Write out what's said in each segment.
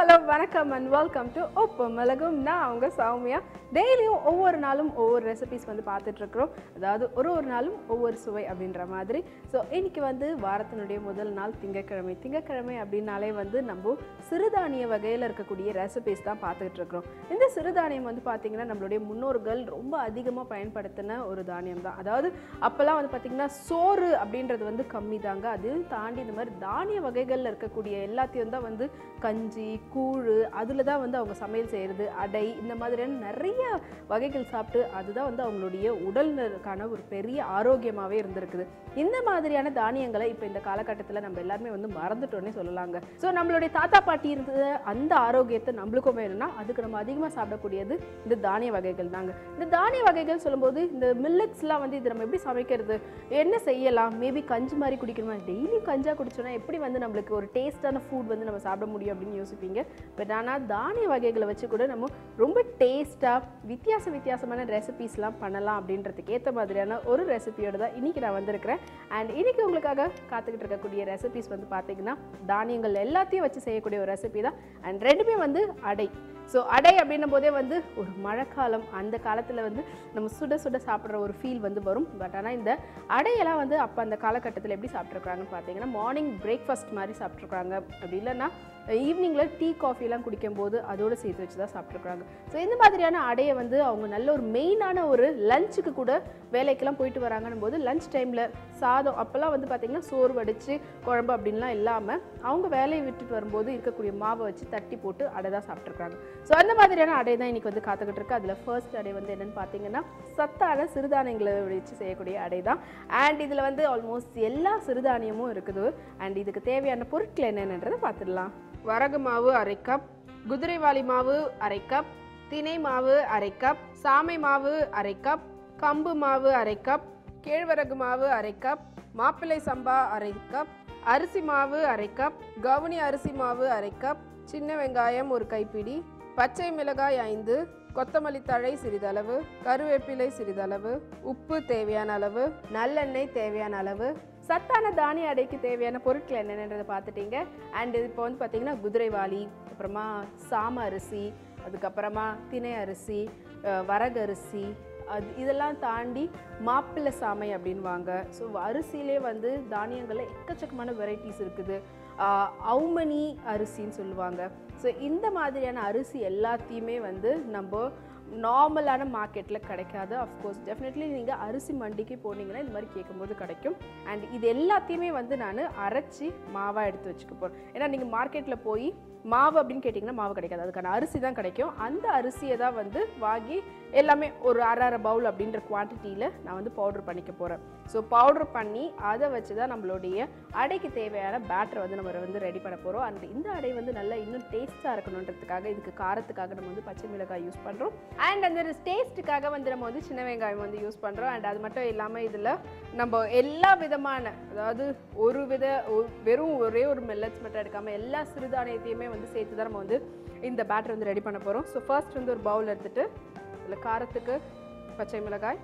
Hello வணக்கம் and welcome to ஒப்பு மிளகும் நான் அவங்க சௌமியா டெய்லியும் ஒவ்வொரு நாளும் ஒவ்வொரு ரெசிபிஸ் வந்து பார்த்துட்டு இருக்கிறோம் அதாவது ஒரு ஒரு நாளும் ஒவ்வொரு சுவை அப்படின்ற மாதிரி ஸோ இன்னைக்கு வந்து வாரத்தினுடைய முதல் நாள் திங்கட்கிழமை திங்கட்கிழமை அப்படின்னாலே வந்து நம்ம சிறுதானிய வகையில் இருக்கக்கூடிய ரெசிபிஸ் தான் பார்த்துட்டு இருக்கிறோம் இந்த சிறுதானியம் வந்து பார்த்திங்கன்னா நம்மளுடைய முன்னோர்கள் ரொம்ப அதிகமாக பயன்படுத்தின ஒரு தானியம் தான் அதாவது அப்போல்லாம் வந்து பார்த்திங்கன்னா சோறு அப்படின்றது வந்து கம்மி தாங்க அதையும் தாண்டி இந்த மாதிரி தானிய வகைகளில் இருக்கக்கூடிய எல்லாத்தையும் தான் வந்து கஞ்சி கூழ் அதில் தான் வந்து அவங்க சமையல் செய்கிறது அடை இந்த மாதிரியான நிறைய வகைகள் சாப்பிட்டு அதுதான் வந்து அவங்களுடைய உடலுக்கான ஒரு பெரிய ஆரோக்கியமாகவே இருந்திருக்குது இந்த மாதிரியான தானியங்களை இப்போ இந்த காலகட்டத்தில் நம்ம எல்லாருமே வந்து மறந்துட்டோன்னே சொல்லலாங்க ஸோ நம்மளுடைய தாத்தா பாட்டி இருந்த அந்த ஆரோக்கியத்தை நம்மளுக்கும் வேணும்னா அதுக்கு நம்ம அதிகமாக சாப்பிடக்கூடியது இந்த தானிய வகைகள் தாங்க இந்த தானிய வகைகள் சொல்லும்போது இந்த மில்லட்ஸ்லாம் வந்து இது நம்ம எப்படி சமைக்கிறது என்ன செய்யலாம் மேபி கஞ்சி மாதிரி குடிக்கணுமா டெய்லி கஞ்சா குடிச்சோன்னா எப்படி வந்து நம்மளுக்கு ஒரு டேஸ்டான ஃபுட் வந்து நம்ம சாப்பிட முடியும் அப்படின்னு யோசிப்பீங்க பட் ஆனால் தானிய வகைகளை வச்சு கூட நம்ம ரொம்ப டேஸ்ட்டாக வித்தியாச வித்தியாசமான ரெசிபீஸ்லாம் பண்ணலாம் அப்படின்றதுக்கு ஏற்ற மாதிரியான ஒரு ரெசிபியோட தான் இன்றைக்கி நான் வந்திருக்கிறேன் அண்ட் இன்றைக்கி உங்களுக்காக காத்துக்கிட்டு இருக்கக்கூடிய ரெசிபிஸ் வந்து பார்த்தீங்கன்னா தானியங்கள் எல்லாத்தையும் வச்சு செய்யக்கூடிய ஒரு ரெசிபி தான் அண்ட் ரெண்டுமே வந்து அடை ஸோ அடை அப்படின்னும் போதே வந்து ஒரு மழைக்காலம் அந்த காலத்தில் வந்து நம்ம சுட சுட சாப்பிட்ற ஒரு ஃபீல் வந்து வரும் பட் ஆனால் இந்த அடையெல்லாம் வந்து அப்போ அந்த காலகட்டத்தில் எப்படி சாப்பிட்ருக்காங்கன்னு பார்த்தீங்கன்னா மார்னிங் பிரேக்ஃபாஸ்ட் மாதிரி சாப்பிட்ருக்காங்க அப்படி இல்லைன்னா ஈவினிங்கில் டீ காஃபிலாம் குடிக்கும்போது அதோடு சேர்த்து வச்சு தான் சாப்பிட்ருக்காங்க ஸோ இந்த மாதிரியான அடையை வந்து அவங்க நல்ல ஒரு மெயினான ஒரு லஞ்சுக்கு கூட வேலைக்கெல்லாம் போயிட்டு வராங்கன்னும் போது லஞ்ச் டைமில் சாதம் அப்போல்லாம் வந்து பார்த்திங்கன்னா சோறு வடித்து குழம்பு அப்படின்லாம் இல்லாமல் அவங்க வேலையை விட்டுட்டு வரும்போது இருக்கக்கூடிய மாவை வச்சு தட்டி போட்டு அடை தான் சாப்பிட்ருக்காங்க ஸோ அந்த மாதிரியான அடை தான் இன்றைக்கி வந்து காத்துக்கிட்டு இருக்கு அதில் ஃபர்ஸ்ட் அடை வந்து என்னென்னு பார்த்தீங்கன்னா சத்தான சிறுதானியங்களை வச்சு செய்யக்கூடிய அடை தான் அண்ட் இதில் வந்து ஆல்மோஸ்ட் எல்லா சிறுதானியமும் இருக்குது அண்ட் இதுக்கு தேவையான பொருட்கள் என்னென்னன்றதை பார்த்துடலாம் வரகு மாவு அரை கப் குதிரைவாளி மாவு அரை கப் தினை மாவு அரை கப் சாமை மாவு அரை கப் கம்பு மாவு அரை கப் கேழ்வரகு மாவு அரை கப் மாப்பிள்ளை சம்பா அரை கப் அரிசி மாவு அரை கப் கவுனி அரிசி மாவு அரை கப் சின்ன வெங்காயம் ஒரு கைப்பிடி பச்சை மிளகாய் ஐந்து கொத்தமல்லி தழை சிறிதளவு கருவேப்பிலை சிறிதளவு உப்பு தேவையான அளவு நல்லெண்ணெய் தேவையான அளவு சத்தான தானிய அடைக்கு தேவையான பொருட்கள் என்னென்னதை பார்த்துட்டீங்க அண்ட் இப்போ வந்து பார்த்தீங்கன்னா குதிரைவாளி அப்புறமா சாம அரிசி அதுக்கப்புறமா தினை அரிசி அஹ் வரகரிசி அது இதெல்லாம் தாண்டி மாப்பிள்ளை சாமை அப்படின்வாங்க ஸோ அரிசியிலே வந்து தானியங்களில் எக்கச்சக்கமான வெரைட்டிஸ் இருக்குது ஆஹ் அவுமணி அரிசின்னு சொல்லுவாங்க ஸோ இந்த மாதிரியான அரிசி எல்லாத்தையுமே வந்து நம்ம நார்மலான மார்க்கெட்டில் கிடைக்காது அஃப்கோர்ஸ் டெஃபினெட்லி நீங்கள் அரிசி மண்டிக்கு போனீங்கன்னா இந்த மாதிரி கேட்கும்போது கிடைக்கும் அண்ட் இது எல்லாத்தையுமே வந்து நான் அரைச்சி மாவாக எடுத்து வச்சுக்க போகிறேன் ஏன்னா நீங்கள் மார்க்கெட்டில் போய் மாவு அப்படின்னு கேட்டிங்கன்னா மாவு கிடைக்காது அதுக்கான அரிசி தான் கிடைக்கும் அந்த அரிசியை தான் வந்து வாங்கி எல்லாமே ஒரு அரை அரை பவுல் அப்படின்ற குவான்டிட்டியில் நான் வந்து பவுடர் பண்ணிக்க போகிறேன் ஸோ பவுடர் பண்ணி அதை வச்சு தான் நம்மளுடைய அடைக்கு தேவையான பேட்டரை வந்து நம்ம வந்து ரெடி பண்ண போகிறோம் அண்ட் இந்த அடை வந்து நல்லா இன்னும் டேஸ்ட்டாக இருக்கணுன்றதுக்காக இதுக்கு காரத்துக்காக நம்ம வந்து பச்சை மிளகாய் யூஸ் பண்ணுறோம் அண்ட் அந்த டேஸ்ட்டுக்காக வந்து நம்ம வந்து சின்ன வெங்காயம் வந்து யூஸ் பண்ணுறோம் அண்ட் அது மட்டும் இல்லாமல் இதில் நம்ம எல்லா விதமான அதாவது ஒரு வித ஒரு- வெறும் ஒரே ஒரு மெல்லட்ஸ் மட்டும் எடுக்காமல் எல்லா சிறுதானியத்தையுமே வந்து சேர்த்து தான் நம்ம வந்து இந்த பேட்டர் வந்து ரெடி பண்ண போகிறோம் ஸோ ஃபர்ஸ்ட் வந்து ஒரு பவுல் எடுத்துட்டு இதில் காரத்துக்கு பச்சை மிளகாய்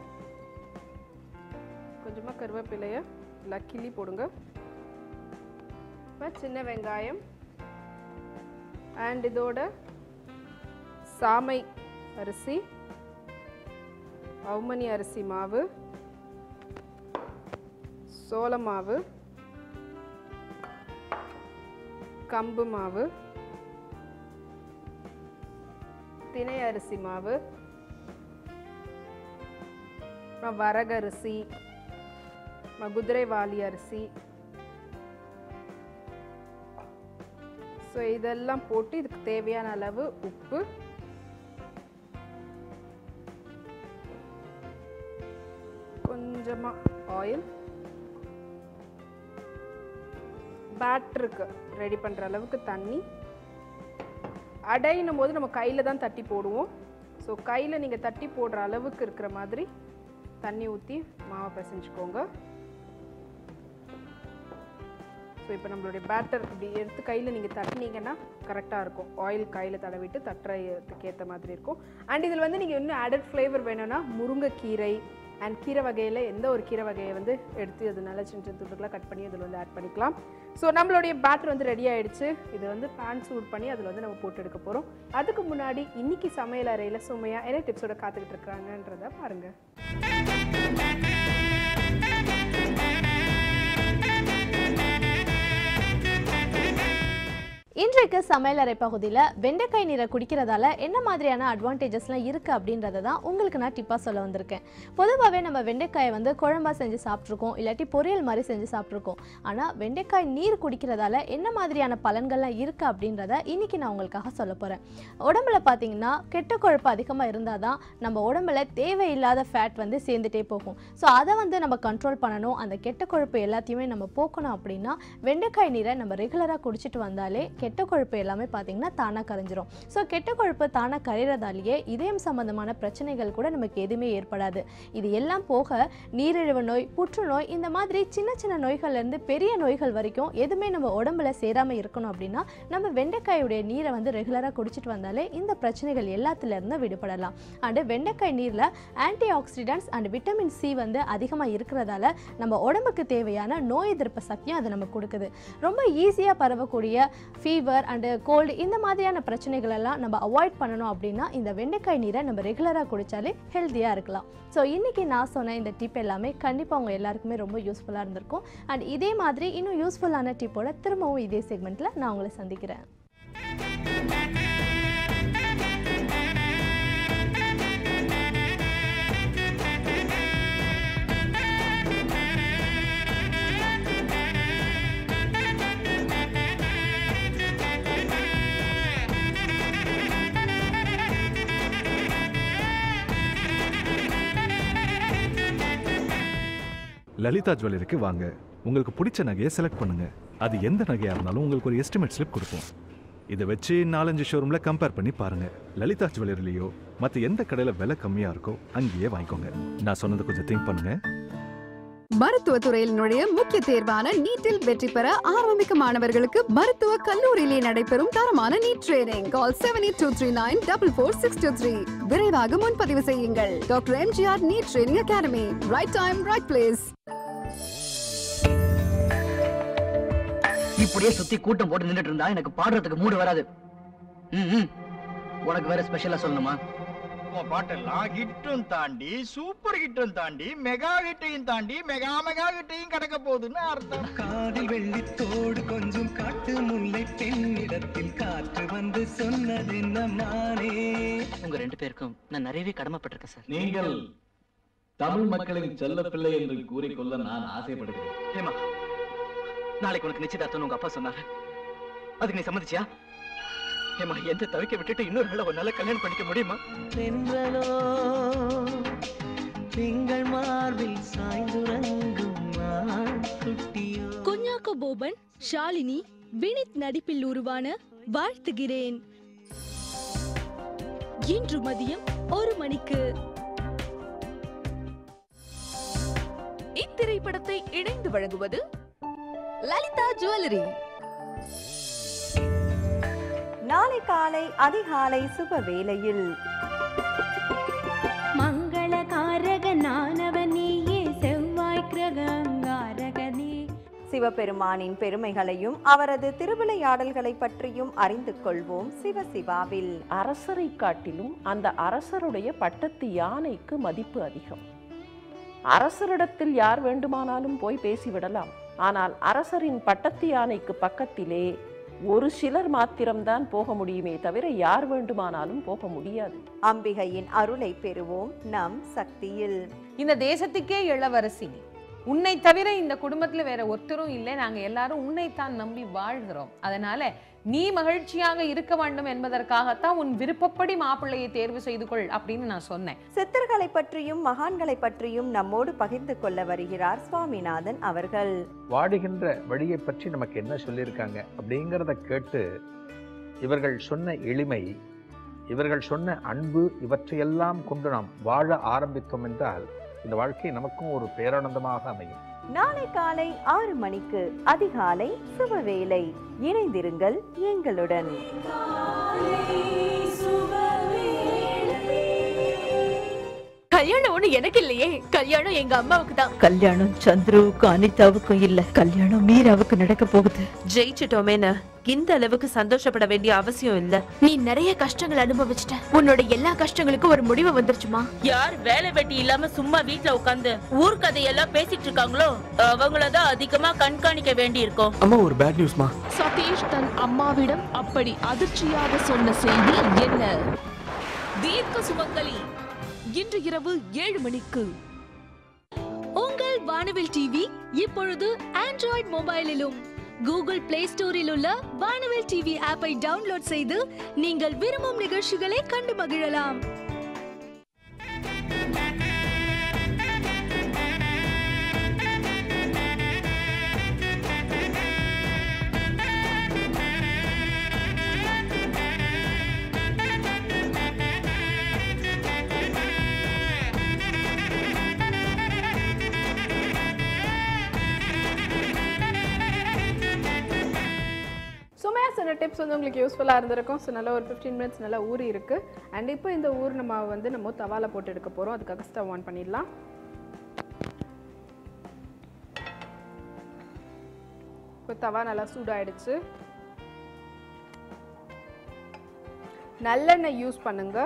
கொஞ்சமாக கருவேப்பிலையை நல்லா கிள்ளி போடுங்க அப்புறம் சின்ன வெங்காயம் அண்ட் இதோட சாமை அரிசி அவுமணி அரிசி மாவு சோள மாவு கம்பு மாவு தினை அரிசி மாவு அப்புறம் வரகரிசி அப்புறம் குதிரைவாலி அரிசி ஸோ இதெல்லாம் போட்டு இதுக்கு தேவையான அளவு உப்பு கொஞ்சமாக ஆயில் பேட்டருக்கு ரெடி பண்ணுற அளவுக்கு தண்ணி அடைன்னும் போது நம்ம கையில் தான் தட்டி போடுவோம் ஸோ கையில் நீங்கள் தட்டி போடுற அளவுக்கு இருக்கிற மாதிரி தண்ணி ஊற்றி மாவை பிசைஞ்சுக்கோங்க ஸோ இப்போ நம்மளுடைய பேட்டர் இப்படி எடுத்து கையில் நீங்கள் தட்டினீங்கன்னா கரெக்டாக இருக்கும் ஆயில் கையில் தடவிட்டு தட்டுறதுக்கு ஏற்ற மாதிரி இருக்கும் அண்ட் இதில் வந்து நீங்கள் இன்னும் ஆடட் ஃப்ளேவர் வேணும்னா முருங்கைக்கீரை அண்ட் கீரை வகையில் எந்த ஒரு கீரை வகையை வந்து எடுத்து அது நல்லா சின்ன சின்ன துண்டுகளாக கட் பண்ணி அதில் வந்து ஆட் பண்ணிக்கலாம் ஸோ நம்மளுடைய பேட்டர் வந்து ரெடி ஆயிடுச்சு இது வந்து பேன் சூட் பண்ணி அதில் வந்து நம்ம போட்டு எடுக்க போகிறோம் அதுக்கு முன்னாடி இன்னைக்கு சமையல் அறையில் சுமையாக என்ன டிப்ஸோட காத்துக்கிட்டு இருக்காங்கன்றத பாருங்கள் இன்றைக்கு சமையலறை பகுதியில் வெண்டைக்காய் நீரை குடிக்கிறதால என்ன மாதிரியான அட்வான்டேஜஸ்லாம் இருக்குது அப்படின்றத தான் உங்களுக்கு நான் டிப்பாக சொல்ல வந்திருக்கேன் பொதுவாகவே நம்ம வெண்டைக்காயை வந்து குழம்பா செஞ்சு சாப்பிட்ருக்கோம் இல்லாட்டி பொரியல் மாதிரி செஞ்சு சாப்பிட்ருக்கோம் ஆனால் வெண்டைக்காய் நீர் குடிக்கிறதால என்ன மாதிரியான பலன்கள்லாம் இருக்குது அப்படின்றத இன்னைக்கு நான் உங்களுக்காக சொல்ல போகிறேன் உடம்புல பார்த்தீங்கன்னா கெட்ட கொழுப்பு அதிகமாக இருந்தால் தான் நம்ம உடம்புல தேவையில்லாத ஃபேட் வந்து சேர்ந்துட்டே போகும் ஸோ அதை வந்து நம்ம கண்ட்ரோல் பண்ணணும் அந்த கெட்ட கொழுப்பு எல்லாத்தையுமே நம்ம போக்கணும் அப்படின்னா வெண்டைக்காய் நீரை நம்ம ரெகுலராக குடிச்சிட்டு வந்தாலே கெட்ட கொழுப்பு எல்லாமே பார்த்தீங்கன்னா தானாக கரைஞ்சிரும் ஸோ கெட்ட கொழுப்பு தானாக கரைகிறதாலேயே இதயம் சம்பந்தமான பிரச்சனைகள் கூட நமக்கு எதுவுமே ஏற்படாது இது எல்லாம் போக நீரிழிவு நோய் புற்றுநோய் இந்த மாதிரி சின்ன சின்ன நோய்கள்லேருந்து பெரிய நோய்கள் வரைக்கும் எதுவுமே நம்ம உடம்புல சேராமல் இருக்கணும் அப்படின்னா நம்ம வெண்டைக்காயுடைய நீரை வந்து ரெகுலராக குடிச்சிட்டு வந்தாலே இந்த பிரச்சனைகள் எல்லாத்துலேருந்து விடுபடலாம் அண்டு வெண்டைக்காய் நீரில் anti oxidants and vitamin C வந்து அதிகமாக இருக்கிறதால நம்ம உடம்புக்கு தேவையான நோய் எதிர்ப்பு சக்தியும் அது நமக்கு கொடுக்குது ரொம்ப ஈஸியாக பரவக்கூடிய ஃபீவர் அண்டு கோல்டு இந்த மாதிரியான பிரச்சனைகள் எல்லாம் நம்ம அவாய்ட் பண்ணணும் அப்படின்னா இந்த வெண்டைக்காய் நீரை நம்ம ரெகுலராக குடித்தாலே ஹெல்த்தியாக இருக்கலாம் ஸோ இன்றைக்கி நான் சொன்ன இந்த டிப் எல்லாமே கண்டிப்பாக அவங்க எல்லாருக்குமே ரொம்ப யூஸ்ஃபுல்லாக இருந்திருக்கும் அண்ட் இதே மாதிரி இன்னும் யூஸ்ஃபுல்லான டிப்போட திரும்பவும் இதே செக்மெண்ட்டில் நான் உங்களை சந்திக்கிறேன் லலிதா ஜுவல்லரிக்கு வாங்க உங்களுக்கு பிடிச்ச நகையை செலக்ட் பண்ணுங்க அது எந்த நகையா இருந்தாலும் உங்களுக்கு ஒரு எஸ்டிமேட் ஸ்லிப் கொடுப்போம் இதை வச்சு நாலஞ்சு ஷோரூம்ல கம்பேர் பண்ணி பாருங்க லலிதா ஜுவல்லரிலேயோ மற்ற எந்த கடையில விலை கம்மியா இருக்கோ அங்கேயே வாங்கிக்கோங்க நான் சொன்னதை கொஞ்சம் திங்க் பண்ணுங்க மருத்துவத்துறையில் நுழைய முக்கிய தேர்வான நீட்டில் வெற்றி பெற ஆரம்பிக்க மாணவர்களுக்கு மருத்துவ கல்லூரியிலே நடைபெறும் தரமான NEET training call seven eight two three nine double four six two three விரைவாக முன்பதிவு செய்யுங்கள் doctor MGR NEET training academy right time right place இப்படியே சுத்தி கூட்டம் போட்டு நின்னுட்டு இருந்தா எனக்கு பாடுறதுக்கு மூடு வராது ம், ம். உனக்கு வேற ஸ்பெஷலா சொல்லணுமா உன் பாட்டெல்லாம் ஹிட்டும் தாண்டி சூப்பர் ஹிட்டும் தாண்டி மெகா ஹிட்டையும் தாண்டி மெகா மெகா ஹிட்டையும் கடக்க போகுதுன்னு அர்த்தம் காதில் வெள்ளித்தோடு கொஞ்சம் காட்டு முல்லை பெண்ணிடத்தில் காற்று வந்து சொன்னதென்ன மானே உங்க ரெண்டு பேருக்கும் நான் நிறையவே கடமைப்பட்டிருக்கேன் சார் நீங்கள் தமிழ் மக்களின் செல்ல பிள்ளை என்று கூறிக்கொள்ள நான் ஆசைப்படுகிறேன் ஏமா நாளைக்கு உனக்கு நிச்சயதார்த்தம் உங்க அப்பா சொன்னாரு அதுக்கு நீ சம்மதிச்சியா ஏமா எந்த தவிக்க விட்டுட்டு இன்னொரு நாள் உன்னால கல்யாணம் பண்ணிக்க முடியுமா தென்றலோ திங்கள் மார்பில் சாய்ந்துறங்கும் குட்டியோ குஞ்ஞாக்கோ போபன் ஷாலினி வினித் நடிப்பில் உருவான வாழ்த்துகிறேன் இன்று மதியம் ஒரு மணிக்கு இத்திரைப்படத்தை இணைந்து வழங்குவது லலிதா ஜுவல்லரி நாளை காலை அதிகாலை சுப வேளையில் மங்களகாரகனானவனேயே செவ்வாய் கிரகங்காரகனே சிவபெருமானின் பெருமைகளையும் அவரது திருவிளையாடல்களை பற்றியும் அறிந்து கொள்வோம் சிவசிவாவில் அரசரை காட்டிலும் அந்த அரசருடைய பட்டத்து யானைக்கு மதிப்பு அதிகம் அரசரிடத்தில் யார் வேண்டுமானாலும் போய் பேசிவிடலாம் ஆனால் அரசரின் பட்டத்து யானைக்கு பக்கத்திலே ஒரு சிலர் மாத்திரம்தான் போக முடியுமே தவிர யார் வேண்டுமானாலும் போக முடியாது அம்பிகையின் அருளை பெறுவோம் நம் சக்தியில் இந்த தேசத்துக்கே இளவரசி நீ. உன்னை தவிர இந்த குடும்பத்துல வேற ஒருத்தரும் இல்லை நாங்க எல்லாரும் உன்னைத்தான் நம்பி வாழ்கிறோம் அதனால நீ மகிழ்ச்சியாக இருக்க வேண்டும் என்பதற்காகத்தான் உன் விருப்பப்படி மாப்பிள்ளையை தேர்வு செய்து கொள் அப்படின்னு நான் சொன்னேன் சித்தர்களை பற்றியும் மகான்களை பற்றியும் நம்மோடு பகிர்ந்து கொள்ள வருகிறார் சுவாமிநாதன் அவர்கள் வாடுகின்ற வழியை பற்றி நமக்கு என்ன சொல்லியிருக்காங்க அப்படிங்கிறத கேட்டு இவர்கள் சொன்ன எளிமை இவர்கள் சொன்ன அன்பு இவற்றையெல்லாம் கொண்டு நாம் வாழ ஆரம்பித்தோம் என்றால் இந்த வாழ்க்கை நமக்கும் ஒரு பேரானந்தமாக அமையும் நாளை காலை ஆறு மணிக்கு அதிகாலை சுபவேளை இணைந்திருங்கள் எங்களுடன் கல்யாண கல்யாணம்னு எனக்கு இல்லையே கல்யாணம் எங்க அம்மாவுக்கு தான் கல்யாணம் சந்துருவுக்கும் அனிதாவுக்கும் இல்ல கல்யாணம் மீராவுக்கு நடக்க போகுது ஜெயிச்சிட்டோமேன்னு இந்த அளவுக்கு சந்தோஷப்பட வேண்டிய அவசியம் இல்ல நீ நிறைய கஷ்டங்கள் அனுபவிச்சிட்ட உன்னோட எல்லா கஷ்டங்களுக்கும் ஒரு முடிவு வந்துருச்சுமா யார் வேலை வெட்டி இல்லாம சும்மா வீட்ல உட்கார்ந்து ஊர் கதையெல்லாம் பேசிட்டு இருக்காங்களோ அவங்களதான் அதிகமா கண்காணிக்க வேண்டி இருக்கும் அம்மா ஒரு பேட் நியூஸ்மா சதீஷ் தன் அம்மாவிடம் அப்படி அதிர்ச்சியாக சொன்ன செய்தி என்ன தீர்க்க சுமங்கலி இன்று இரவு ஏழு மணிக்கு உங்கள் வானவில் டிவி இப்பொழுது ஆண்ட்ராய்ட் மொபைலிலும் கூகுள் பிளே ஸ்டோரில் உள்ள வானவில் டிவி ஆப்பை டவுன்லோட் செய்து நீங்கள் விரும்பும் நிகழ்ச்சிகளை கண்டு மகிழலாம் சுமையா சொன்ன டிப்ஸ் வந்து உங்களுக்கு யூஸ்ஃபுல்லாக இருந்திருக்கும் ஸோ நல்லா ஒரு ஃபிஃப்டீன் மினிட்ஸ் நல்லா ஊறி இருக்கு அண்ட் இப்போ இந்த ஊர் நம்ம வந்து நம்ம தவால போட்டு எடுக்க போகிறோம் அதுக்காக ஸ்டவ் ஆன் பண்ணிடலாம் இப்போ தவா நல்லா சூடாயிடுச்சு நல்லெண்ணெய் யூஸ் பண்ணுங்க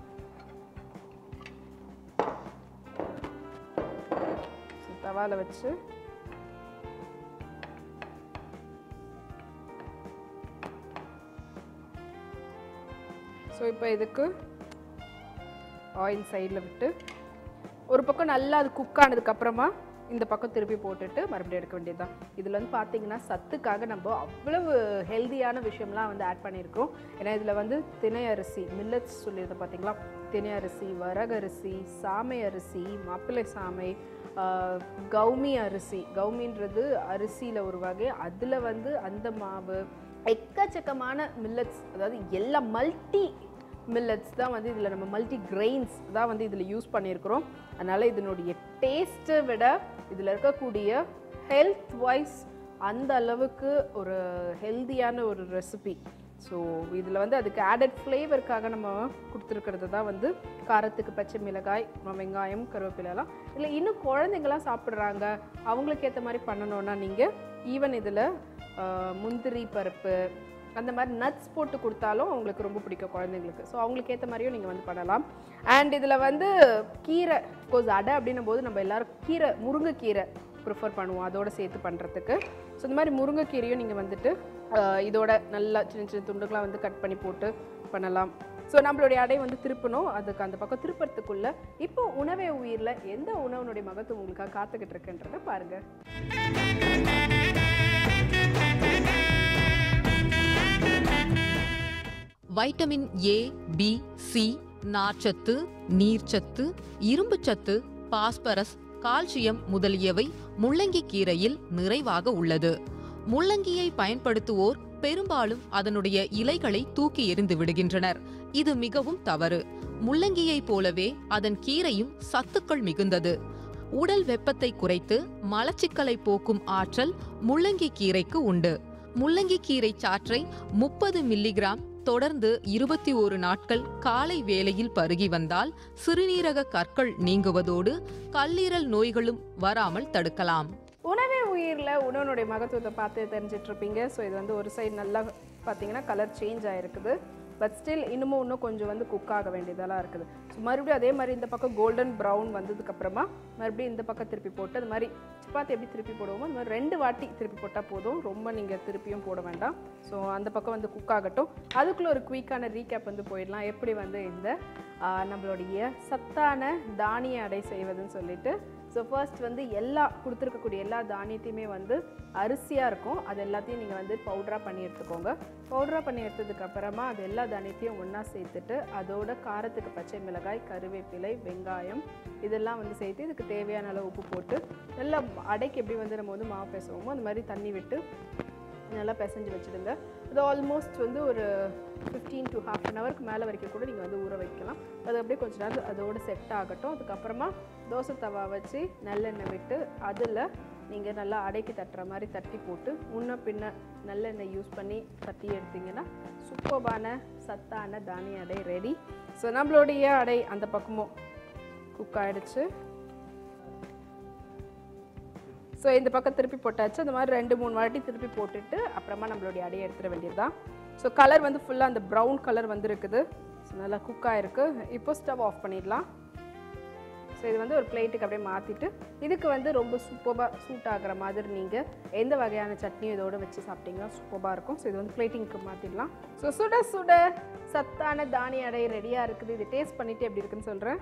So, தவால வச்சு ஸோ இப்போ இதுக்கு ஆயில் சைடில் விட்டு ஒரு பக்கம் நல்லா அது குக் ஆனதுக்கப்புறமா இந்த பக்கம் திருப்பி போட்டுட்டு மறுபடியும் எடுக்க வேண்டியதுதான் இதில் வந்து பார்த்தீங்கன்னா சத்துக்காக நம்ம அவ்வளவு ஹெல்தியான விஷயம்லாம் வந்து ஆட் பண்ணியிருக்கோம் ஏன்னா இதில் வந்து திணை அரிசி மில்லட்ஸ் சொல்லியிருந்தோம் பார்த்தீங்களா திணை அரிசி வரகரிசி சாமை அரிசி மாப்பிள்ளை சாமை ஆஹ், கவுமி அரிசி கவுமின்றது அரிசியில் ஒரு வகை அதில் வந்து அந்த மாவு எக்கச்சக்கமான மில்லட்ஸ் அதாவது எல்லா மல்டி மில்லட்ஸ் தான் வந்து இதில் நம்ம மல்டி கிரெயின்ஸ் தான் வந்து இதில் யூஸ் பண்ணியிருக்கிறோம் அதனால் இதனுடைய டேஸ்ட்டை விட இதில் இருக்கக்கூடிய ஹெல்த் வைஸ் அந்த அளவுக்கு ஒரு ஹெல்தியான ஒரு ரெசிபி ஸோ இதில் வந்து அதுக்கு ஆடட் ஃப்ளேவருக்காக நம்ம கொடுத்துருக்கிறது தான் வந்து காரத்துக்கு பச்சை மிளகாய் வெங்காயம் கருவேப்பிலெல்லாம் இல்லை இன்னும் குழந்தைங்களாம் சாப்பிட்றாங்க அவங்களுக்கு ஏற்ற மாதிரி பண்ணணுன்னா நீங்கள் ஈவன் இதில் முந்திரி பருப்பு அந்த மாதிரி நட்ஸ் போட்டு கொடுத்தாலும் அவங்களுக்கு ரொம்ப பிடிக்கும் குழந்தைங்களுக்கு ஸோ அவங்களுக்கு ஏற்ற மாதிரியும் நீங்கள் வந்து பண்ணலாம் அண்ட் இதில் வந்து கீரை கோஸ் அடை அப்படின்னும் போது நம்ம எல்லாரும் கீரை முருங்கைக்கீரை ப்ரிஃபர் பண்ணுவோம் அதோட சேர்த்து பண்ணுறதுக்கு ஸோ இந்த மாதிரி முருங்கைக்கீரையும் நீங்கள் வந்துட்டு ஆஹ், இதோட நல்லா சின்ன சின்ன துண்டுகளாக வந்து கட் பண்ணி போட்டு பண்ணலாம் ஸோ நம்மளுடைய அடை வந்து திருப்பணும் அதுக்கு அந்த பக்கம் திருப்பறதுக்குள்ள இப்போ உணவே உயிரில் எந்த உணவுனுடைய மகத்துவம் உங்களுக்காக காத்துக்கிட்டு இருக்குன்றதை பாருங்கள் வைட்டமின் ஏ பி சி நார்ச்சத்து நீர்ச்சத்து இரும்புச்சத்து பாஸ்பரஸ் கால்சியம் முதலியவை முள்ளங்கி கீரையில் நிறைவாக உள்ளது முள்ளங்கியை பயன்படுத்துவோர் பெரும்பாலும் அதனுடைய இலைகளை தூக்கி எறிந்து விடுகின்றனர் இது மிகவும் தவறு முள்ளங்கியைப் போலவே அதன் கீரையும் சத்துக்கள் மிகுந்தது உடல் வெப்பத்தை குறைத்து மலச்சிக்கலை போக்கும் ஆற்றல் முள்ளங்கி கீரைக்கு உண்டு முள்ளங்கி கீரை சாற்றை முப்பது மில்லிகிராம் தொடர்ந்து இருபத்தி ஒரு நாட்கள் காலை வேளையில் பருகி வந்தால் சிறுநீரக கற்கள் நீங்குவதோடு கல்லீரல் நோய்களும் வராமல் தடுக்கலாம் உணவே உயிரில் உணவனுடைய மகத்துவத்தை பார்த்து தெரிஞ்சிட்டு இருப்பீங்க ஸோ இது வந்து ஒரு சைடு நல்லா பார்த்தீங்கன்னா கலர் சேஞ்ச் ஆயிருக்குது பட் ஸ்டில் இன்னமும் இன்னும் கொஞ்சம் வந்து குக் ஆக வேண்டியதெல்லாம் இருக்குது ஸோ மறுபடியும் அதே மாதிரி இந்த பக்கம் கோல்டன் ப்ரௌன் வந்ததுக்கப்புறமா மறுபடியும் இந்த பக்கம் திருப்பி போட்டு அது மாதிரி சப்பாத்தி எப்படி திருப்பி போடுவோமோ அந்த மாதிரி ரெண்டு வாட்டி திருப்பி போட்டால் போதும் ரொம்ப நீங்கள் திருப்பியும் போட வேண்டாம் ஸோ அந்த பக்கம் வந்து குக் ஆகட்டும் அதுக்குள்ளே ஒரு குயிக்கான ரீகேப் வந்து போயிடலாம் எப்படி வந்து இந்த ஆ, நம்மளுடைய சத்தான தானிய அடை செய்வதுன்னு சொல்லிட்டு ஸோ ஃபர்ஸ்ட் வந்து எல்லா கொடுத்துருக்கக்கூடிய எல்லா தானியத்தையுமே வந்து அரிசியாக இருக்கும் அது எல்லாத்தையும் நீங்கள் வந்து பவுடராக பண்ணி எடுத்துக்கோங்க பவுடராக பண்ணி எடுத்ததுக்கு அப்புறமா அது எல்லா தானியத்தையும் ஒன்றா சேர்த்துட்டு அதோட காரத்துக்கு பச்சை மிளகாய் கருவேப்பிலை வெங்காயம் இதெல்லாம் வந்து சேர்த்து இதுக்கு தேவையான அளவு உப்பு போட்டு நல்லா அடைக்கு எப்படி வந்து நம்ம வந்து மாவு பேசுவோமோ அந்த மாதிரி தண்ணி விட்டு நல்லா பிசைஞ்சு வச்சுடுங்க அது ஆல்மோஸ்ட் வந்து ஒரு ஃபிஃப்டீன் டு ஹாஃப் அன் ஹவருக்கு மேலே வரைக்கும் கூட நீங்கள் வந்து ஊற வைக்கலாம் அது அப்படியே கொஞ்ச நேரம் அதோட செட் ஆகட்டும் அதுக்கப்புறமா தோசை தவா வச்சு நல்லெண்ணெய் விட்டு அதில் நீங்கள் நல்லா அடைக்கு தட்டுற மாதிரி தட்டி போட்டு முன்ன பின்ன நல்லெண்ணெய் யூஸ் பண்ணி தட்டி எடுத்தீங்கன்னா சூப்பர்பான சத்தான தானிய அடை ரெடி ஸோ நம்மளுடைய அடை அந்த பக்கமும் குக் ஆயிடுச்சு ஸோ இந்த பக்கம் திருப்பி போட்டாச்சு அந்த மாதிரி ரெண்டு மூணு வாட்டி திருப்பி போட்டுட்டு அப்புறமா நம்மளுடைய அடையை எடுத்துட வேண்டியதுதான் ஸோ கலர் வந்து ஃபுல்லாக அந்த ப்ரௌன் கலர் வந்துருக்குது ஸோ நல்லா குக் ஆயிருக்கு இப்போ ஸ்டவ் ஆஃப் பண்ணிடலாம் ஸோ இது வந்து ஒரு பிளேட்டுக்கு அப்படியே மாற்றிட்டு இதுக்கு வந்து ரொம்ப சூப்பராக சூட் ஆகிற மாதிரி நீங்கள் எந்த வகையான சட்னியும் இதோட வச்சு சாப்பிட்டீங்கன்னா சூப்பராக இருக்கும் ஸோ இது வந்து பிளேட்டிங்க்கு மாற்றிடலாம் ஸோ சுட சுட சத்தான தானிய அடை ரெடியாக இருக்குது இது டேஸ்ட் பண்ணிவிட்டு எப்படி இருக்குன்னு சொல்கிறேன்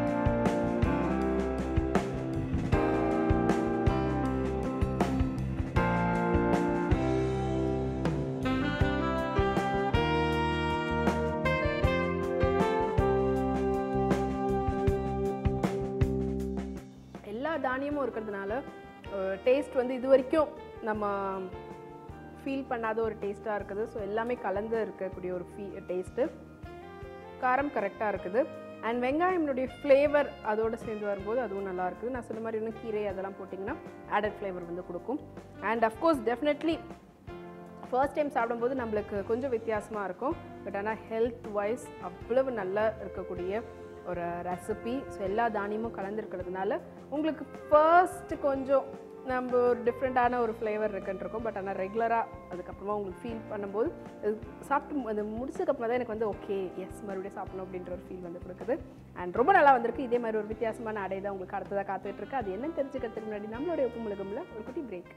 எல்லா தானியமும் இருக்கிறதுனால டேஸ்ட் வந்து இது வரைக்கும் நம்ம ஃபீல் பண்ணாத ஒரு டேஸ்ட்டாக இருக்குது ஸோ எல்லாமே கலந்து இருக்கக்கூடிய ஒரு ஃபீ டேஸ்ட்டு காரம் கரெக்டாக இருக்குது அண்ட் வெங்காயம்னுடைய ஃப்ளேவர் அதோடு சேர்ந்து வரும்போது அதுவும் நல்லா இருக்குது நான் சொன்ன மாதிரி இன்னும் கீரை அதெல்லாம் போட்டிங்கன்னா ஆடட் ஃப்ளேவர் வந்து கொடுக்கும் and of course definitely first time சாப்பிடும்போது நம்மளுக்கு கொஞ்சம் வித்தியாசமாக இருக்கும் பட் ஆனால் ஹெல்த் வைஸ் அவ்வளவு நல்லா இருக்கக்கூடிய ஒரு ரெசிபி ஸோ எல்லா தானியமும் கலந்துருக்கிறதுனால உங்களுக்கு ஃபர்ஸ்ட் கொஞ்சம் நம்ம ஒரு டிஃப்ரெண்ட்டான ஒரு ஃப்ளேவர் இருக்குன்னு இருக்கும் பட் ஆனால் ரெகுலராக அதுக்கப்புறமா உங்களுக்கு ஃபீல் பண்ணும்போது அது சாப்பிட்டு அது முடிச்சதுக்கப்புறமா தான் எனக்கு வந்து ஓகே எஸ் மறுபடியும் சாப்பிடணும் அப்படின்ற ஒரு ஃபீல் வந்து கொடுக்குது அண்ட் ரொம்ப நல்லா வந்திருக்கு இதே மாதிரி ஒரு வித்தியாசமான அடை தான் உங்களுக்கு அடுத்ததாக காத்துட்டு இருக்கு அது என்னன்னு தெரிஞ்சுக்கிறதுக்கு முன்னாடி நம்மளுடைய உப்பு முழுகம்ல ஒரு குட்டி பிரேக்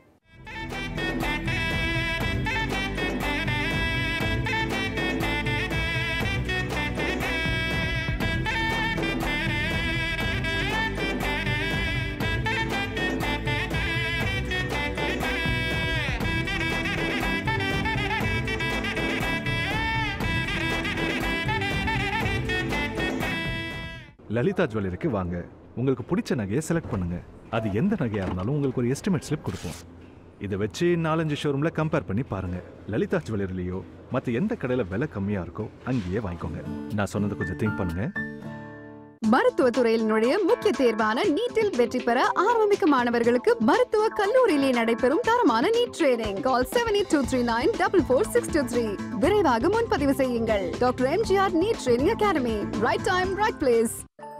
லலிதா ஜுவல்லரிக்கு வாங்க உங்களுக்கு பிடிச்ச நகையை செலக்ட் பண்ணுங்க அது எந்த நகையா இருந்தாலும் உங்களுக்கு ஒரு எஸ்டிமேட் ஸ்லிப் கொடுப்போம் இதை வச்சு நாலஞ்சு ஷோரூம்ல கம்பேர் பண்ணி பாருங்க லலிதா ஜுவல்லரிலையோ மற்ற எந்த கடையில விலை கம்மியா இருக்கோ அங்கேயே வாங்கிக்கோங்க நான் சொன்னதை கொஞ்சம் திங்க் பண்ணுங்க மருத்துவத்துறையில் நுழைய முக்கிய தேர்வான நீட்டில் வெற்றி பெற ஆரம்பிக்க மாணவர்களுக்கு மருத்துவ கல்லூரியிலே நடைபெறும் தரமான NEET training call seven eight two three nine double four six two three விரைவாக முன்பதிவு செய்யுங்கள் doctor MGR NEET training academy right time right place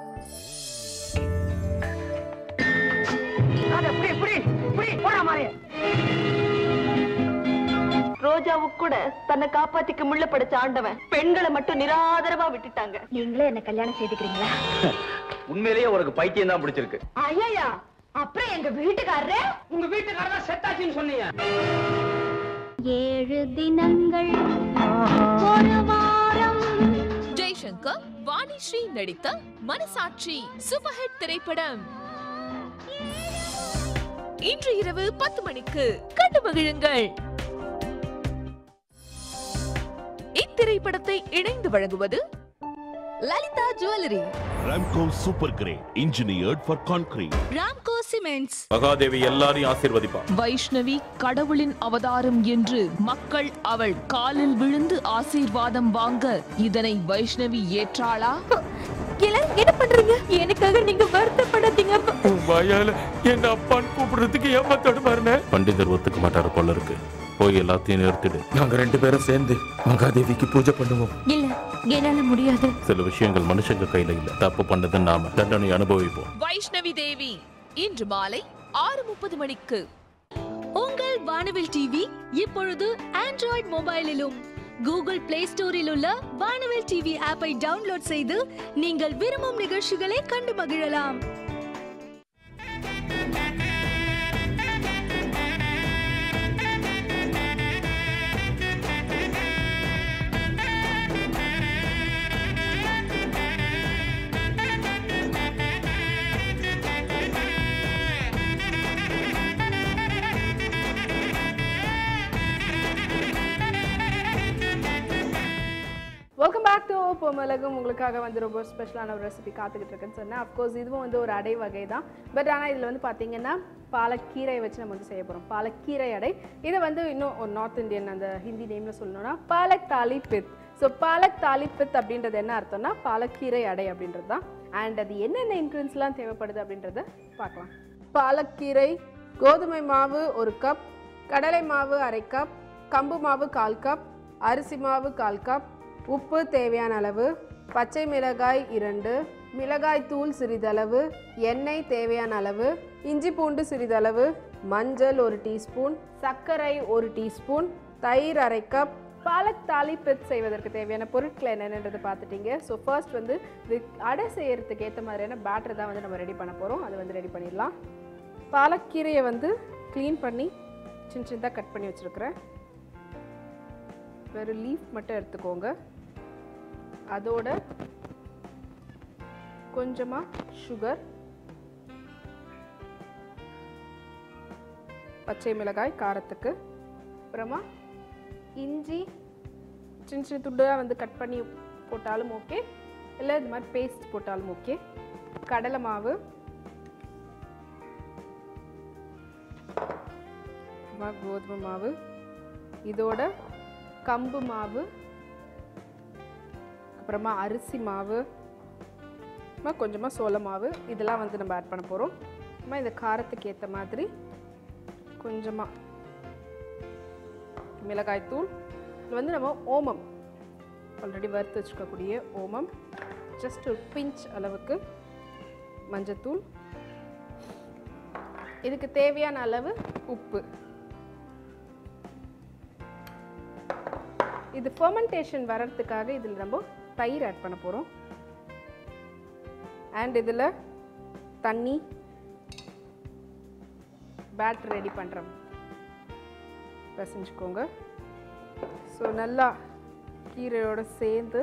ரோஜாவுக்கு கூட தன்னை காப்பாத்திக்க முள்ள படைச்ச ஆண்டவன் பெண்களை மட்டும் நிராதரவா விட்டுட்டாங்க நீங்களே என்ன கல்யாணம் செய்துக்கிறீங்களா உண்மையிலேயே உனக்கு பைத்தியம் தான் பிடிச்சிருக்கு ஐயா அப்புறம் எங்க வீட்டுக்காரரு உங்க வீட்டுக்காரர் செத்தாச்சின்னு சொன்னீங்க ஏழு தினங்கள் ஒரு வாரம் ஜெய்சங்கர் வாணிஸ்ரீ நடித்த மனசாட்சி சூப்பர் ஹிட் திரைப்படம் இன்று இரவு பத்து மணிக்கு கண்டு மகிழுங்கள் இத்திரைப்படத்தை இணைந்து வழங்குவது Lalitha jewellery Ramco super grade engineered for concrete Ramco cements Mahadevi எல்லாரையும் ஆசீர்வதிப்பா வைஷ்ணவி கடவுளின் அவதாரம் என்று மக்கள் அவள் காலில் விழுந்து ஆசீர்வாதம் வாங்க இதனை வைஷ்ணவி ஏற்றாளா என்ன பண்றீங்க எனக்காக நீங்க வருத்தப்படாதீங்க வாயால என்ன அப்பான்னு கூப்பிடுறதுக்கு ஏமாத்தாடு பாருங்க பண்டிதர் ஒத்துக்க மாட்டாரு போல இருக்கு போய் எல்லாத்தையும் நிறுத்திடு நாங்க ரெண்டு பேரும் சேர்ந்து மகாதேவிக்கு பூஜை பண்ணுவோம் இல்ல என்னால முடியாது சில விஷயங்கள் மனுஷங்க கையில இல்ல தப்பு பண்ணது நாம தண்டனை அனுபவிப்போம் வைஷ்ணவி தேவி இன்று மாலை ஆறு முப்பது மணிக்கு உங்கள் வானவில் டிவி இப்பொழுது ஆண்ட்ராய்ட் மொபைலிலும் கூகுள் பிளே ஸ்டோரில் உள்ள வானவில் டிவி ஆப்பை டவுன்லோட் செய்து நீங்கள் விரும்பும் நிகழ்ச்சிகளை கண்டு மகிழலாம் வெல்கம் பேக் டு பொமலகம் உங்களுக்காக வந்து ரொம்ப ஸ்பெஷலான ஒரு ரெசிபி காத்துக்கிட்டு இருக்குன்னு சொன்னேன் அஃப்கோர்ஸ் இதுவும் வந்து ஒரு அடை வகை தான் பட் ஆனால் இதில் வந்து பார்த்தீங்கன்னா பாலக்கீரை வச்சு நம்ம வந்து செய்ய போகிறோம் பாலக்கீரை அடை இதை வந்து இன்னும் ஒரு நார்த் இந்தியன் அந்த ஹிந்தி நேமில் சொல்லணும்னா பாலக் தாலி பித் ஸோ பாலக் தாலி பித் அப்படின்றது என்ன அர்த்தம்னா பாலக்கீரை அடை அப்படின்றது தான் அண்ட் அது என்னென்ன இன்க்ரீடியன்ஸ்லாம் தேவைப்படுது அப்படின்றத பார்க்கலாம் பாலக்கீரை கோதுமை மாவு ஒரு கப் கடலை மாவு அரை கப் கம்பு மாவு கால் கப் அரிசி மாவு கால் கப் உப்பு தேவையான அளவு பச்சை மிளகாய் இரண்டு மிளகாய் தூள் சிறிதளவு எண்ணெய் தேவையான அளவு இஞ்சி பூண்டு சிறிதளவு மஞ்சள் ஒரு டீஸ்பூன் சர்க்கரை ஒரு டீஸ்பூன் தயிர் அரை கப் பாலக் தாளிப்பு செய்வதற்கு தேவையான பொருட்கள் என்னென்னது பார்த்துட்டீங்க ஸோ ஃபர்ஸ்ட் வந்து இது அடை செய்யறதுக்கு ஏற்ற மாதிரியான பேட்டர் தான் வந்து நம்ம ரெடி பண்ண போகிறோம் அதை வந்து ரெடி பண்ணிடலாம் பாலக்கீரையை வந்து க்ளீன் பண்ணி சின்ன சின்னதாக கட் பண்ணி வச்சுருக்கிறேன் வெறும் லீஃப் மட்டும் எடுத்துக்கோங்க அதோட கொஞ்சமாக சுகர் பச்சை மிளகாய் காரத்துக்கு அப்புறமா இஞ்சி சின்ன சின்ன துண்டாக வந்து கட் பண்ணி போட்டாலும் ஓகே இல்லை இது மாதிரி பேஸ்ட் போட்டாலும் ஓகே கடலை மாவு அப்புறமா கோதுமை மாவு இதோட கம்பு மாவு அப்புறமா அரிசி மாவு அப்புறமா கொஞ்சமாக சோள மாவு இதெல்லாம் வந்து நம்ம ஆட் பண்ண போகிறோம் அப்புறமா இந்த காரத்துக்கு ஏற்ற மாதிரி கொஞ்சமாக மிளகாய்த்தூள் இது வந்து நம்ம ஓமம் ஆல்ரெடி வறுத்து வச்சுக்கக்கூடிய ஓமம் ஜஸ்ட் ஒரு பிஞ்ச் அளவுக்கு மஞ்சத்தூள் இதுக்கு தேவையான அளவு உப்பு இது ஃபெர்மெண்டேஷன் வர்றதுக்காக இதில் நம்ம தயிர் ஆட் பண்ண போகிறோம் அண்ட் இதில் தண்ணி பேட்டர் ரெடி பண்ணுறோம் பிசைஞ்சுக்கோங்க ஸோ நல்லா கீரையோடு சேர்ந்து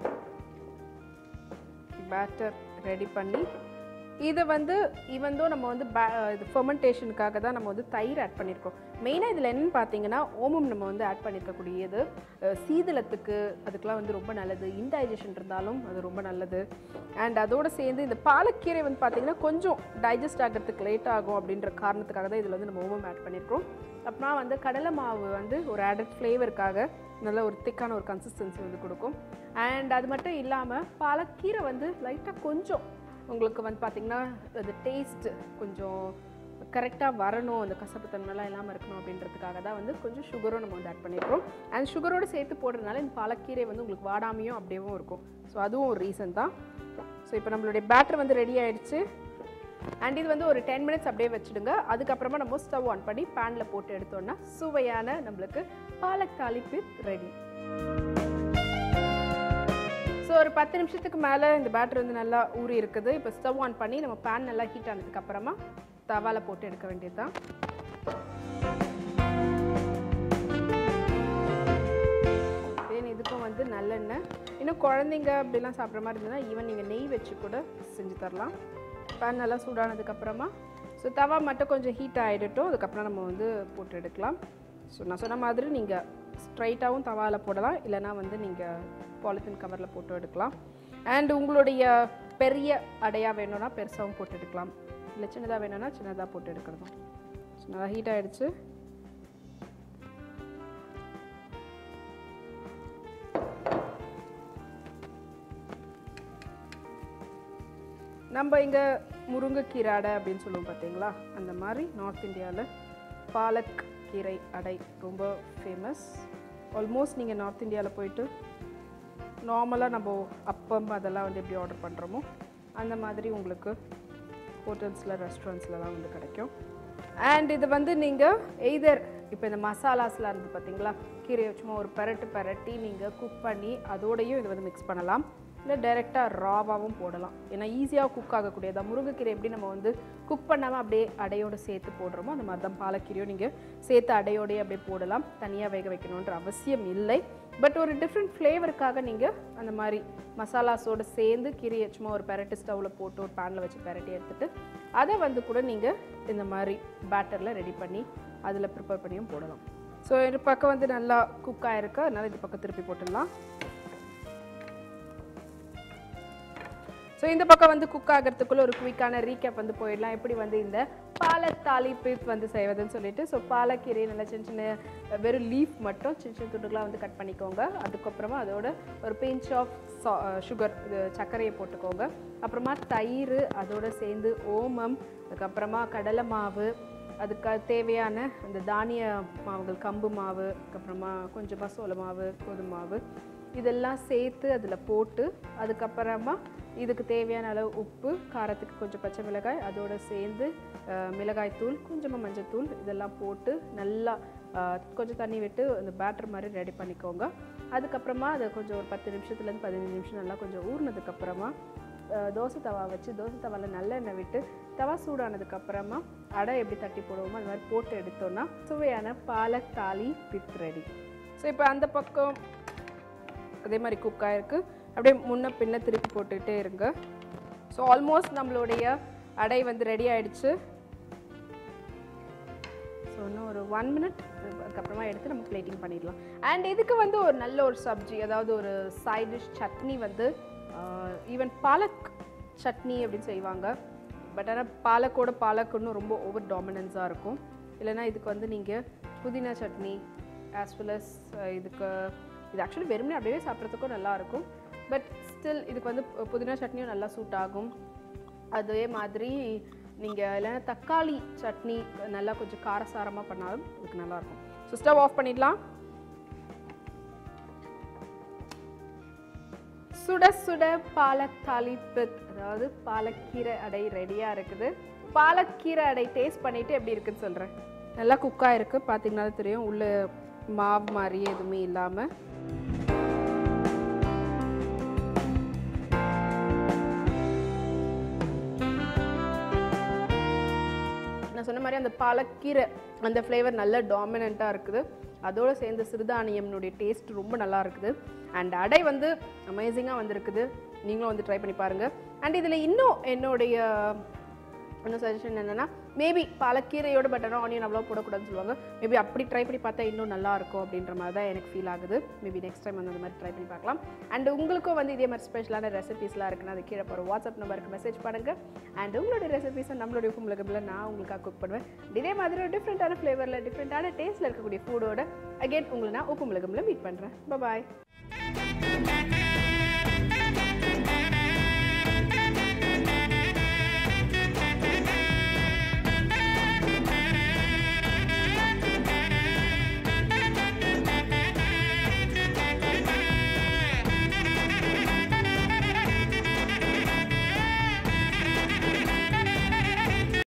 பேட்டர் ரெடி பண்ணி இதை வந்து ஈவன் தோ நம்ம வந்து பே- இது ஃபெர்மெண்டேஷனுக்காக தான் நம்ம வந்து தயிர் ஆட் பண்ணியிருக்கோம் மெயினாக இதில் என்னன்னு பார்த்தீங்கன்னா ஓமம் நம்ம வந்து ஆட் பண்ணியிருக்கக்கூடியது அஹ், சீதளத்துக்கு அதுக்கெலாம் வந்து ரொம்ப நல்லது இன்டைஜஷன் இருந்தாலும் அது ரொம்ப நல்லது அண்ட் அதோடு சேர்ந்து இந்த பாலக்கீரை வந்து பார்த்தீங்கன்னா கொஞ்சம் டைஜஸ்ட் ஆகிறதுக்கு லேட் ஆகும் அப்படின்ற காரணத்துக்காக தான் இதில் வந்து நம்ம ஓமம் ஆட் பண்ணியிருக்கோம் அப்புறமா வந்து கடலை மாவு வந்து ஒரு ஆடட் ஃப்ளேவருக்காக நல்ல ஒரு திக்கான ஒரு கன்சிஸ்டன்சி வந்து கொடுக்கும் அண்ட் அது மட்டும் இல்லாமல் பாலக்கீரை வந்து லைட்டாக கொஞ்சம் உங்களுக்கு வந்து பார்த்திங்கன்னா அது டேஸ்ட் கொஞ்சம் கரெக்டாக வரணும் அந்த கசப்புத்தன்மைலாம் இல்லாமல் இருக்கணும் அப்படின்றதுக்காக தான் வந்து கொஞ்சம் சுகரும் நம்ம வந்து ஆட் பண்ணியிருக்கோம் அண்ட் சுகரோடு சேர்த்து போடுறதுனால இந்த பாலக்கீரை வந்து உங்களுக்கு வாடாமையும் அப்படியேவும் இருக்கும் ஸோ அதுவும் ஒரு ரீசன் தான் ஸோ இப்போ நம்மளுடைய பேட்டர் வந்து ரெடி ஆயிடுச்சு அண்ட் இது வந்து ஒரு டென் மினிட்ஸ் அப்படியே வச்சுடுங்க அதுக்கப்புறமா நம்ம ஸ்டவ் ஆன் பண்ணி பேனில் போட்டு எடுத்தோம்னா சுவையான நம்மளுக்கு பாலக் தாளிப்பு ரெடி ஸோ ஒரு பத்து நிமிஷத்துக்கு மேலே இந்த பேட்டர் வந்து நல்லா ஊறி இருக்குது இப்போ ஸ்டவ் ஆன் பண்ணி நம்ம பேன் நல்லா ஹீட் ஆனதுக்கு அப்புறமா தவால போட்டு எடுக்க வேண்டியது தான் தென் இதுக்கும் வந்து நல்லெண்ணெய் இன்னும் குழந்தைங்க அப்படிலாம் சாப்பிட்ற மாதிரி இருந்ததுன்னா ஈவன் நீங்கள் நெய் வச்சு கூட செஞ்சு தரலாம் பேன் நல்லா சூடானதுக்கப்புறமா ஸோ தவா மட்டும் கொஞ்சம் ஹீட் ஆகிடட்டும் அதுக்கப்புறம் நம்ம வந்து போட்டு எடுக்கலாம் ஸோ நான் சொன்ன மாதிரி நீங்கள் ஸ்ட்ரைட்டாகவும் தவாவில் போடலாம் இல்லைனா வந்து நீங்கள் பாலித்தீன் கவரில் போட்டு எடுக்கலாம் அண்ட் உங்களுடைய பெரிய அடையாக வேணும்னா பெருசாகவும் போட்டு எடுக்கலாம் இல்லை சின்னதாக வேணும்னா சின்னதாக போட்டு எடுக்கிறதும் ஸோ நல்லா ஹீட் ஆகிடுச்சு நம்ம இங்கே முருங்கைக்கீரை அடை அப்படின்னு சொல்லுவோம் பார்த்தீங்களா அந்த மாதிரி நார்த் இந்தியாவில் பாலக் கீரை அடை ரொம்ப ஃபேமஸ் ஆல்மோஸ்ட் நீங்கள் நார்த் இந்தியாவில் போயிட்டு நார்மலாக நம்ம அப்பம் அதெல்லாம் வந்து எப்படி ஆர்டர் பண்ணுறோமோ அந்த மாதிரி உங்களுக்கு ஹோட்டல்ஸில் ரெஸ்டாரண்ட்ஸ்லலாம் வந்து கிடைக்கும் அண்ட் இது வந்து நீங்கள் எய்தர் இப்போ இந்த மசாலாஸ்லாம் இருந்து பார்த்தீங்களா கீரையை சும்மா ஒரு பெரட்டு பெரட்டி நீங்கள் குக் பண்ணி அதோடையும் இதை வந்து மிக்ஸ் பண்ணலாம் இல்லை டைரெக்டாக ராவாகவும் போடலாம் ஏன்னா ஈஸியாக குக் ஆகக்கூடியதா முருங்கைக்கீரை எப்படி நம்ம வந்து குக் பண்ணாமல் அப்படியே அடையோடு சேர்த்து போடுறோமோ அந்த மாதிரி தான் பாலக்கீரையும் நீங்கள் சேர்த்து அடையோடயே அப்படியே போடலாம் தனியாக வேக வைக்கணுன்ற அவசியம் இல்லை பட் ஒரு டிஃப்ரெண்ட் ஃப்ளேவருக்காக நீங்கள் அந்த மாதிரி மசாலாஸோடு சேர்ந்து கீரையை சும்மா ஒரு பெரட்டு ஸ்டவ்வில் போட்டு ஒரு பேனில் வச்சு பெரட்டி எடுத்துட்டு அதை வந்து கூட நீங்கள் இந்த மாதிரி பேட்டரில் ரெடி பண்ணி அதில் ப்ரிப்பேர் பண்ணியும் போடலாம் ஸோ இந்த பக்கம் வந்து நல்லா குக் ஆகிருக்கு அதனால் இந்த பக்கம் திருப்பி போட்டுடலாம் ஸோ இந்த பக்கம் வந்து குக் ஆகிறதுக்குள்ள ஒரு குயிக்கான ரீகேப் வந்து போயிடலாம் எப்படி வந்து இந்த பாலக் தாளிப்பு வந்து செய்வதுன்னு சொல்லிட்டு ஸோ பாலக்கீரையை நல்லா சின்ன சின்ன அஹ், வெறும் லீஃப் மட்டும் சின்ன சின்ன துண்டுகளாக வந்து கட் பண்ணிக்கோங்க அதுக்கப்புறமா அதோட ஒரு பிஞ்ச் ஆஃப் சுகர் இது சர்க்கரையை போட்டுக்கோங்க அப்புறமா தயிர் அதோட சேர்ந்து ஓமம் அதுக்கப்புறமா கடலை மாவு அதுக்கு தேவையான அந்த தானிய மாவுகள் கம்பு மாவு அதுக்கப்புறமா கொஞ்சமாக சோள மாவு கோதுமை மாவு இதெல்லாம் சேர்த்து அதில் போட்டு அதுக்கப்புறமா இதுக்கு தேவையான அளவு உப்பு காரத்துக்கு கொஞ்சம் பச்சை மிளகாய் அதோட சேர்ந்து அஹ், மிளகாய் தூள் கொஞ்சமாக மஞ்சத்தூள் இதெல்லாம் போட்டு நல்லா அஹ், கொஞ்சம் தண்ணி விட்டு அந்த பேட்டர் மாதிரி ரெடி பண்ணிக்கோங்க அதுக்கப்புறமா அதை கொஞ்சம் ஒரு பத்து நிமிஷத்துலேருந்து பதினஞ்சு நிமிஷம் நல்லா கொஞ்சம் ஊறினதுக்கப்புறமா தோசை தவா வச்சு தோசை தவாவில் நல்லெண்ணெய் விட்டு தவா சூடானதுக்கப்புறமா அடை எப்படி தட்டி போடுவோமோ அது மாதிரி போட்டு எடுத்தோன்னா சுவையான பாலக் தாலி வித் ரெடி ஸோ இப்போ அந்த பக்கம் அதே மாதிரி குக் ஆயிருக்கு அப்படியே முன்ன பின்ன திருப்பி போட்டுக்கிட்டே இருங்க ஸோ ஆல்மோஸ்ட் நம்மளுடைய அடை வந்து ரெடி ஆயிடுச்சு ஸோ இன்னும் ஒரு ஒன் மினிட் அதுக்கப்புறமா எடுத்து நம்ம பிளேட்டிங் பண்ணிடலாம் அண்ட் இதுக்கு வந்து ஒரு நல்ல ஒரு சப்ஜி அதாவது ஒரு சைட் டிஷ் சட்னி வந்து ஈவன் பாலக் சட்னி அப்படின்னு செய்வாங்க பட் ஆனால் பாலக்கோட பாலக் இன்னும் ரொம்ப ஓவர் டாமினன்ஸாக இருக்கும் இல்லைன்னா இதுக்கு வந்து நீங்கள் புதினா சட்னி ஆஸ் வெல் அஸ் இதுக்கு இது ஆக்சுவலி வெறுமனே அப்படியே சாப்பிட்றதுக்கும் நல்லாயிருக்கும் பட் ஸ்டில் இதுக்கு வந்து பு- புதினா சட்னியும் நல்லா சூட் ஆகும் அதே மாதிரி நீங்கள் இல்லைன்னா தக்காளி சட்னி நல்லா கொஞ்சம் காரசாரமாக பண்ணாலும் இதுக்கு நல்லாயிருக்கும் ஸோ ஸ்டவ் ஆஃப் பண்ணிடலாம் சுட சுட பாலக் தாலி பித் அதாவது பாலக்கீரை அடை ரெடியாக இருக்குது பாலக்கீரை அடை டேஸ்ட் பண்ணிவிட்டு எப்படி இருக்குன்னு சொல்கிறேன் நல்லா குக்காக இருக்குது பார்த்தீங்கன்னா தெரியும் உள்ள மாவு மாதிரி எதுவுமே இல்லாமல் நான் சொன்ன மாதிரி அந்த பாலக்கீரை அந்த ஃப்ளேவர் நல்ல டாமினண்ட்டாக இருக்குது அதோடு சேர்ந்து சிறுதானியம்னுடைய டேஸ்ட் ரொம்ப நல்லா இருக்குது அண்ட் அடை வந்து அமேசிங்காக வந்திருக்குது நீங்களும் வந்து ட்ரை பண்ணி பாருங்கள் அண்ட் இதில் இன்னும் என்னுடைய இன்னும் சஜஷன் என்னென்னா மேபி பாலக்கீரையோட பட் ஆனால் ஆனியன் அவ்வளோ போடக்கூடாதுன்னு சொல்லுவாங்க மேபி அப்படி ட்ரை பண்ணி பார்த்தா இன்னும் நல்லா இருக்கும் அப்படின்ற மாதிரி தான் எனக்கு ஃபீல் ஆகுது மேபி நெக்ஸ்ட் டைம் வந்து அந்த மாதிரி ட்ரை பண்ணி பார்க்கலாம் அண்ட் உங்களுக்கும் வந்து இதே மாதிரி ஸ்பெஷலான ரெசிபீஸ்லாம் இருக்குன்னா அது கீழே போகிற வாட்ஸ்அப் நம்பருக்கு மெசேஜ் பண்ணுங்கள் அண்ட் உங்களுடைய ரெசிபீஸை நம்மளுடைய உலகத்தில் நான் உங்களுக்காக குக் பண்ணுவேன் இதே மாதிரி ஒரு டிஃப்ரெண்ட்டான ஃப்ளேவரில் டிஃப்ரெண்ட்டான டேஸ்ட்டில் இருக்கக்கூடிய ஃபுட்டோட அகைன் உங்களை நான் உப்பு மிளகமில் மீட் பண்ணுறேன் பாய்